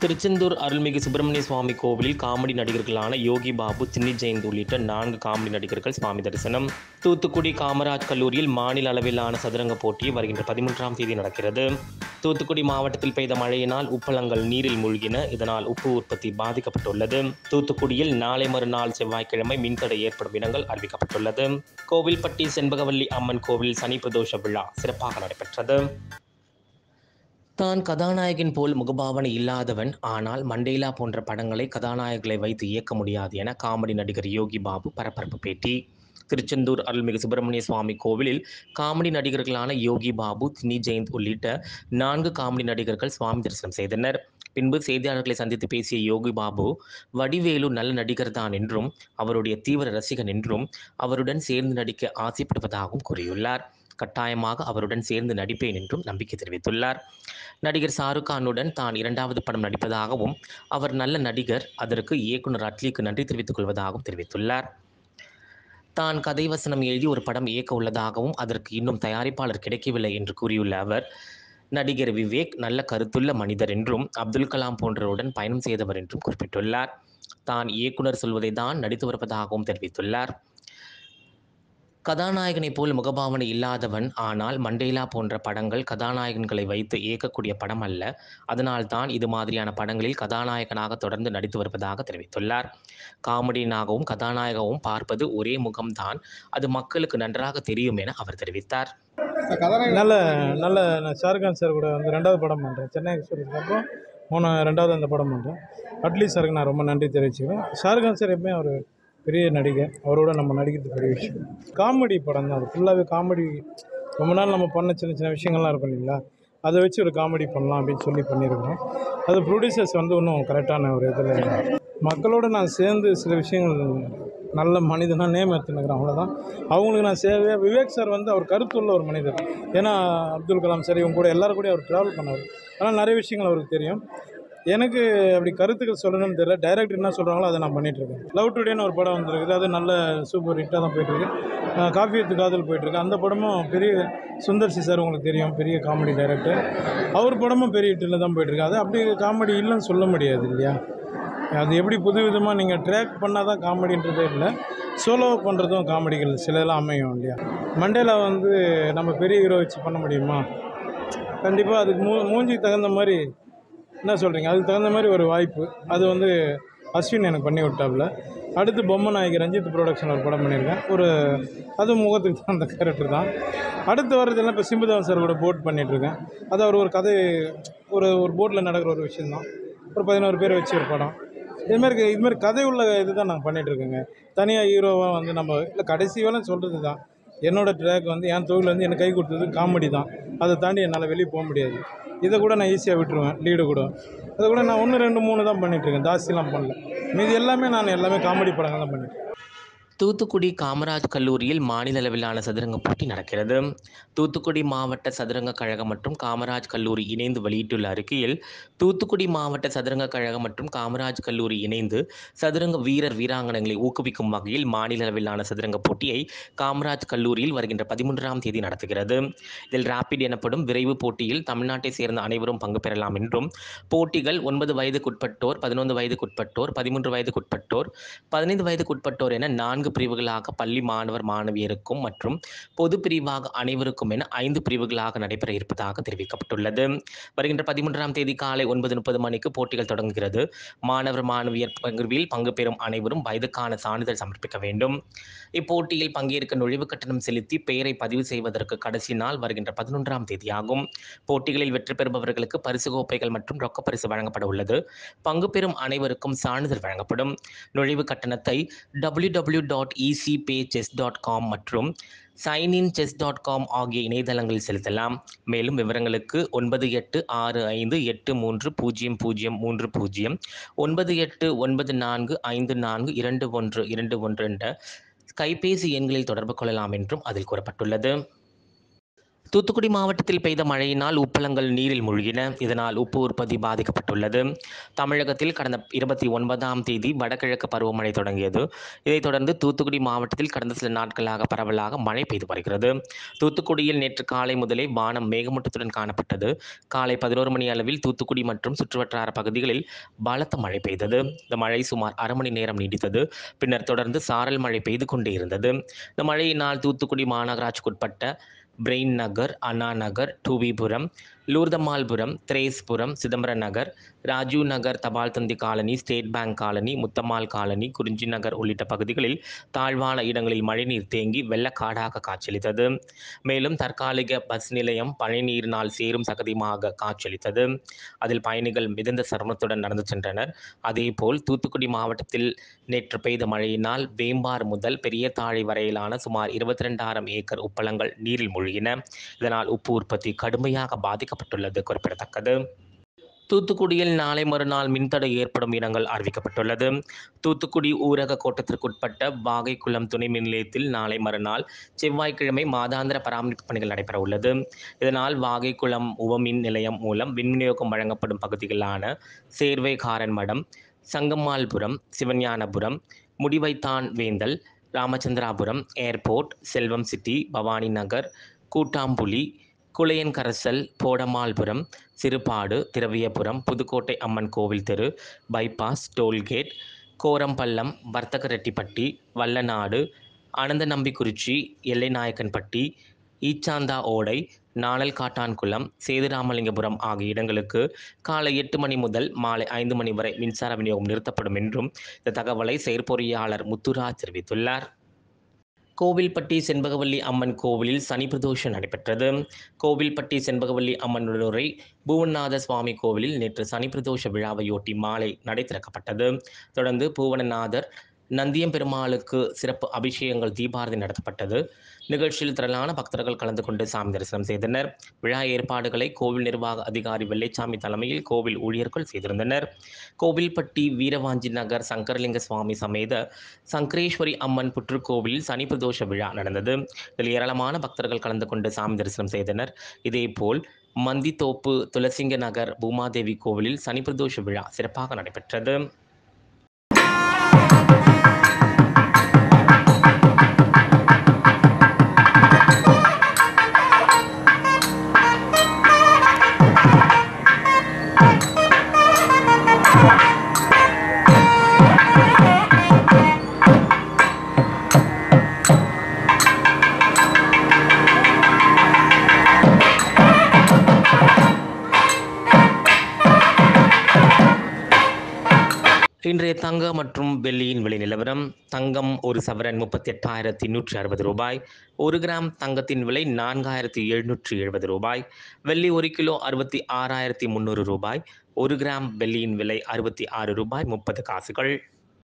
திருச்செந்தூர் அருள்மிகு சுப்பிரமணிய சுவாமி கோவிலில் காமெடி நடிகர்களான யோகி பாபு சின்னி ஜெயந்த் உள்ளிட்ட நான்கு காமெடி நடிகர்கள் சுவாமி தரிசனம் தூத்துக்குடி காமராஜ் கல்லூரியில் மாநில அளவிலான சதுரங்க போட்டி வருகின்ற பதிமூன்றாம் தேதி நடக்கிறது தூத்துக்குடி மாவட்டத்தில் பெய்த மழையினால் உப்பளங்கள் நீரில் மூழ்கின இதனால் உப்பு உற்பத்தி பாதிக்கப்பட்டுள்ளது தூத்துக்குடியில் நாளை மறுநாள் செவ்வாய்க்கிழமை மின்தடை ஏற்படும் இடங்கள் அறிவிக்கப்பட்டுள்ளது கோவில்பட்டி செண்பகவல்லி அம்மன் கோவில் சனி பிரதோஷ விழா சிறப்பாக நடைபெற்றது தான் கதாநாயகன் போல் முகபாவனை இல்லாதவன் ஆனால் மண்டேலா போன்ற படங்களை கதாநாயகர்களை வைத்து இயக்க முடியாது என காமெடி நடிகர் யோகி பாபு பரபரப்பு பேட்டி திருச்செந்தூர் அருள்மிகு சுப்பிரமணிய சுவாமி கோவிலில் காமெடி நடிகர்களான யோகி பாபு தினி ஜெயந்த் உள்ளிட்ட நான்கு காமெடி நடிகர்கள் சுவாமி தரிசனம் செய்தனர் பின்பு செய்தியாளர்களை சந்தித்து பேசிய யோகி பாபு வடிவேலு நல்ல நடிகர் தான் என்றும் அவருடைய தீவிர ரசிகன் என்றும் அவருடன் சேர்ந்து நடிக்க ஆசைப்படுவதாகவும் கூறியுள்ளார் கட்டாயமாக அவருடன் சேர்ந்து நடிப்பேன் என்றும் நம்பிக்கை தெரிவித்துள்ளார் நடிகர் ஷாருக் கானுடன் தான் இரண்டாவது படம் நடிப்பதாகவும் அவர் நல்ல நடிகர் அதற்கு இயக்குனர் அட்லிக்கு நன்றி தெரிவித்துக் கொள்வதாகவும் தெரிவித்துள்ளார் தான் கதை வசனம் எழுதி ஒரு படம் இயக்க உள்ளதாகவும் அதற்கு இன்னும் தயாரிப்பாளர் கிடைக்கவில்லை என்று கூறியுள்ள அவர் நடிகர் விவேக் நல்ல கருத்துள்ள மனிதர் என்றும் அப்துல் கலாம் போன்றவருடன் பயணம் செய்தவர் என்றும் குறிப்பிட்டுள்ளார் தான் இயக்குனர் சொல்வதை தான் நடித்து வருவதாகவும் தெரிவித்துள்ளார் கதாநாயகனைப் போல் முகபாவனை இல்லாதவன் ஆனால் மண்டேலா போன்ற படங்கள் கதாநாயகன்களை வைத்து இயக்கக்கூடிய படம் அல்ல அதனால் தான் இது மாதிரியான படங்களில் கதாநாயகனாக தொடர்ந்து நடித்து வருவதாக தெரிவித்துள்ளார் காமெடியனாகவும் கதாநாயகவும் பார்ப்பது ஒரே முகம்தான் அது மக்களுக்கு நன்றாக தெரியும் என அவர் தெரிவித்தார் நல்ல நல்ல நான் ஷாருக்கான் சார் கூட வந்து ரெண்டாவது படம் பண்ணுறேன் சென்னை எக்ஸ்பிரஸ்க்கு அப்புறம் மூணு ரெண்டாவது அந்த படம் பண்ணுறேன் அட்லீஸ்ட் சாருக்கு நான் ரொம்ப நன்றி தெரிவிச்சுக்கிறேன் ஷாருக்கான் சார் எப்பவுமே அவர் பெரிய நடிகர் அவரோட நம்ம நடிக்கிறது பெரிய விஷயம் காமெடி படம் தான் அது ஃபுல்லாகவே காமெடி ரொம்ப நாள் நம்ம பண்ண சின்ன சின்ன விஷயங்கள்லாம் இருக்கும் இல்லைங்களா அதை வச்சு ஒரு காமெடி பண்ணலாம் அப்படின்னு சொல்லி பண்ணியிருக்கிறோம் அது ப்ரொடியூசர்ஸ் வந்து இன்னும் கரெக்டான ஒரு இதில் மக்களோட நான் சேர்ந்து சில விஷயங்கள் நல்ல மனிதனாக நேம் எடுத்துனுக்கிறேன் அவ்வளோதான் அவங்களுக்கு நான் சேவையாக விவேக் சார் வந்து அவர் கருத்துள்ள ஒரு மனிதர் ஏன்னா அப்துல் கலாம் சார் இவங்க கூட எல்லாரும் கூட அவர் ட்ராவல் பண்ணவர் ஆனால் நிறைய விஷயங்கள் அவருக்கு தெரியும் எனக்கு அப்படி கருத்துக்கள் சொல்லணும்னு தெரியல டைரக்டர் என்ன சொல்கிறாங்களோ அதை நான் பண்ணிகிட்ருக்கேன் லவ் டுடேன்னு ஒரு படம் வந்திருக்குது அது நல்ல சூப்பர் ஹிட்டாக தான் போயிட்டுருக்கு காஃபி வித்து காதல் போயிட்டுருக்கு அந்த படமும் பெரிய சுந்தர் சி சார் உங்களுக்கு தெரியும் பெரிய காமெடி டைரக்டர் அவர் படமும் பெரிய ஹிட்டில் தான் போயிட்டுருக்கு அது அப்படி காமெடி இல்லைன்னு சொல்ல முடியாது இல்லையா அது எப்படி புது விதமாக நீங்கள் ட்ராக் பண்ணால் தான் காமெடின்றதே இல்லை சோலோ பண்ணுறதும் காமெடிகள் சிலதெல்லாம் அமையும் இல்லையா மண்டேலா வந்து நம்ம பெரிய ஹீரோ வச்சு பண்ண முடியுமா கண்டிப்பாக அதுக்கு மூ மூஞ்சிக்கு தகுந்த மாதிரி என்ன சொல்கிறீங்க அதுக்கு தகுந்த மாதிரி ஒரு வாய்ப்பு அது வந்து அஸ்வின் எனக்கு பண்ணி விட்டாப்புல அடுத்து பொம்மை நாயகி ரஞ்சித் ப்ரொடக்ஷன் ஒரு படம் பண்ணியிருக்கேன் ஒரு அது முகத்துக்கு தான் அந்த கேரக்டர் தான் அடுத்து வர்றதெல்லாம் இப்போ சிம்புதேவன் சார் கூட போட் பண்ணிகிட்ருக்கேன் அது அவர் ஒரு கதை ஒரு ஒரு போட்டில் நடக்கிற ஒரு விஷயந்தான் ஒரு பதினோரு பேரை வச்சு ஒரு படம் இதுமாரி இதுமாரி கதை உள்ள இது தான் நாங்கள் பண்ணிகிட்ருக்கோங்க தனியாக ஹீரோவாக வந்து நம்ம இல்லை கடைசி வேலை சொல்கிறது தான் என்னோடய ட்ராக் வந்து என் தொழில் வந்து எனக்கு கை கொடுத்தது காமெடி தான் அதை தாண்டி என்னால் வெளியே போக முடியாது இதை கூட நான் ஈஸியாக விட்டுருவேன் லீடு கூட அதை கூட நான் ஒன்று ரெண்டு மூணு தான் பண்ணிகிட்ருக்கேன் ஜாஸ்திலாம் பண்ணல மீதி எல்லாமே நான் எல்லாமே காமெடி படங்கள் தான் பண்ணிட்டு தூத்துக்குடி காமராஜ் கல்லூரியில் மாநில அளவிலான சதுரங்க போட்டி நடக்கிறது தூத்துக்குடி மாவட்ட சதுரங்க கழகம் மற்றும் காமராஜ் கல்லூரி இணைந்து வெளியிட்டுள்ள அறிக்கையில் தூத்துக்குடி மாவட்ட சதுரங்க கழகம் மற்றும் காமராஜ் கல்லூரி இணைந்து சதுரங்க வீரர் வீராங்கனைகளை ஊக்குவிக்கும் வகையில் மாநில அளவிலான சதுரங்க போட்டியை காமராஜ் கல்லூரியில் வருகின்ற பதிமூன்றாம் தேதி நடத்துகிறது இதில் ராபிட் எனப்படும் விரைவு போட்டியில் தமிழ்நாட்டை சேர்ந்த அனைவரும் பங்கு பெறலாம் என்றும் போட்டிகள் ஒன்பது வயதுக்குட்பட்டோர் பதினொன்று வயதுக்குட்பட்டோர் பதிமூன்று வயதுக்குட்பட்டோர் பதினைந்து வயதுக்குட்பட்டோர் என நான்கு பிரிவுகளாக பள்ளி மாணவர் மாணவியருக்கும் மற்றும் பொது பிரிவாக அனைவருக்கும் என ஐந்து பிரிவுகளாக நடைபெற இருப்பதாக தெரிவிக்கப்பட்டுள்ளது வருகின்ற பதிமூன்றாம் தேதி காலை ஒன்பது முப்பது மணிக்கு போட்டிகள் தொடங்குகிறது மாணவர் மாணவியர் பகிர்வில் பங்கு பெறும் அனைவரும் வயதுக்கான சான்றிதழ் சமர்ப்பிக்க வேண்டும் இப்போட்டியில் பங்கேற்க நுழைவு கட்டணம் செலுத்தி பெயரை பதிவு செய்வதற்கு கடைசி நாள் வருகின்ற பதினொன்றாம் தேதியாகும் போட்டிகளில் வெற்றி பெறுபவர்களுக்கு பரிசு கோப்பைகள் மற்றும் ரொக்க பரிசு வழங்கப்பட உள்ளது பங்கு பெறும் அனைவருக்கும் சான்றிதழ் வழங்கப்படும் நுழைவு கட்டணத்தை W W dot easy pay chess dot com மற்றும் sign in chess dot com ஆகிய இணையதளங்களில் செலுத்தலாம் மேலும் விவரங்களுக்கு ஒன்பது எட்டு ஆறு ஐந்து எட்டு மூன்று பூஜ்ஜியம் பூஜ்ஜியம் மூன்று பூஜ்ஜியம் ஒன்பது எட்டு ஒன்பது நான்கு ஐந்து நான்கு இரண்டு ஒன்று இரண்டு ஒன்று என்ற கைபேசி எண்களில் தொடர்பு கொள்ளலாம் என்றும் அதில் கூறப்பட்டுள்ளது தூத்துக்குடி மாவட்டத்தில் பெய்த மழையினால் உப்பளங்கள் நீரில் மூழ்கின இதனால் உப்பு உற்பத்தி பாதிக்கப்பட்டுள்ளது தமிழகத்தில் கடந்த இருபத்தி ஒன்பதாம் தேதி வடகிழக்கு பருவமழை தொடங்கியது இதைத் தொடர்ந்து தூத்துக்குடி மாவட்டத்தில் கடந்த சில நாட்களாக பரவலாக மழை பெய்து வருகிறது தூத்துக்குடியில் நேற்று காலை முதலே வானம் மேகமூட்டத்துடன் காணப்பட்டது காலை பதினோரு மணி அளவில் தூத்துக்குடி மற்றும் சுற்றுவட்டார பகுதிகளில் பலத்த மழை பெய்தது இந்த மழை சுமார் அரை மணி நேரம் நீடித்தது பின்னர் தொடர்ந்து சாரல் மழை பெய்து கொண்டே இருந்தது இந்த மழையினால் தூத்துக்குடி மாநகராட்சிக்குட்பட்ட Bryant Nagar Anna Nagar Toovipuram Lourdammalpuram Threspuram Chidambaram Nagar Rajiv Nagar Thapal Thanthi Colony State Bank Colony Muthammal Colony Kurinji Nagar உள்ளிட்ட பகுதிகளில் தாழ்வான இடங்களில் மழைநீர் தேங்கி வெள்ளக்காடாக காட்சியளித்தது மேலும் தற்காலிக பஸ் நிலையம் பனிநீரினால் சேரும் சகதியுமாக காட்சியளித்தது அதில் பயணிகள் மிகுந்த சிரமத்துடன் நடந்து சென்றனர் அதேபோல் தூத்துக்குடி மாவட்டத்தில் நேற்று பெய்த மழையினால் வேம்பார் முதல் பெரிய தாழை வரையிலான சுமார் இருபத்தி ரெண்டாயிரம் ஏக்கர் உப்பளங்கள் நீரில் மூழ்கின இதனால் உப்பு உற்பத்தி கடுமையாக பாதிக்கப்பட்டுள்ளது குறிப்பிடத்தக்கது தூத்துக்குடியில் நாளை மறுநாள் மின்தடை ஏற்படும் இடங்கள் அறிவிக்கப்பட்டுள்ளது தூத்துக்குடி ஊரக கோட்டத்திற்குட்பட்ட வாகைக்குளம் துணை மின் நிலையத்தில் நாளை மறுநாள் செவ்வாய்க்கிழமை மாதாந்திர பராமரிப்பு பணிகள் நடைபெற உள்ளது இதனால் வாகைக்குளம் உவமின் நிலையம் மூலம் மின் விநியோகம் வழங்கப்படும் பகுதிகளான Servaikaranmadam Sangammalpuram Sivagnanapuram Mudivaithanendal Ramachandrapuram airport Selvam city Bhavani Nagar Koottampuli Kulaiyankarisal Podammalpuram Sirupadu Thiraviyapuram Pudukkottai Amman கோவில் தெரு பைபாஸ் டோல்கேட் கோரம்பள்ளம் வர்த்தகரெட்டிப்பட்டி வல்லநாடு அனந்தநம்பிக்குறிச்சி எல்லைநாயக்கன்பட்டி ஈச்சாந்தா ஓடை நாணல் காட்டான்குளம் சேதுராமலிங்கபுரம் ஆகிய இடங்களுக்கு காலை எட்டு மணி முதல் மாலை ஐந்து மணி வரை மின்சார விநியோகம் நிறுத்தப்படும் என்றும் இந்த தகவலை செயற்பொறியாளர் முத்துராஜ் தெரிவித்துள்ளார் கோவில்பட்டி செண்பகவல்லி அம்மன் கோவிலில் சனி பிரதோஷம் நடைபெற்றது கோவில்பட்டி செண்பகவல்லி அம்மன் உடனுரை பூவநாத சுவாமி கோவிலில் நேற்று சனி பிரதோஷ விழாவையொட்டி மாலை நடை திறக்கப்பட்டது தொடர்ந்து பூவனநாதர் நந்தியம் பெருமாளுக்கு சிறப்பு அபிஷேகங்கள் தீபாரதி நடத்தப்பட்டது நிகழ்ச்சியில் திரளான பக்தர்கள் கலந்து கொண்டு சாமி தரிசனம் செய்தனர் விழா ஏற்பாடுகளை கோவில் நிர்வாக அதிகாரி வெள்ளைச்சாமி தலைமையில் கோவில் ஊழியர்கள் செய்திருந்தனர் கோவில்பட்டி வீரவாஞ்சி நகர் சங்கரலிங்க சுவாமி சமேத சங்கரேஸ்வரி அம்மன் புற்றுக்கோவிலில் சனி பிரதோஷ விழா நடந்தது இதில் ஏராளமான பக்தர்கள் கலந்து கொண்டு சாமி தரிசனம் செய்தனர் இதேபோல் மந்தித்தோப்பு துளசிங்க நகர் பூமாதேவி கோவிலில் சனி பிரதோஷ விழா சிறப்பாக நடைபெற்றது இன்றைய தங்க மற்றும் வெள்ளியின் விலை நிலவரம் தங்கம் ஒரு சவரன் முப்பத்தி எட்டாயிரத்தி நூற்றி அறுபது ரூபாய் ஒரு கிராம் தங்கத்தின் விலை நான்காயிரத்தி எழுநூற்றி எழுபது ரூபாய் வெள்ளி ஒரு கிலோ அறுபத்தி ஆறாயிரத்தி முந்நூறு ரூபாய் ஒரு கிராம் வெள்ளியின் விலை அறுபத்தி ஆறு ரூபாய் முப்பது காசுகள்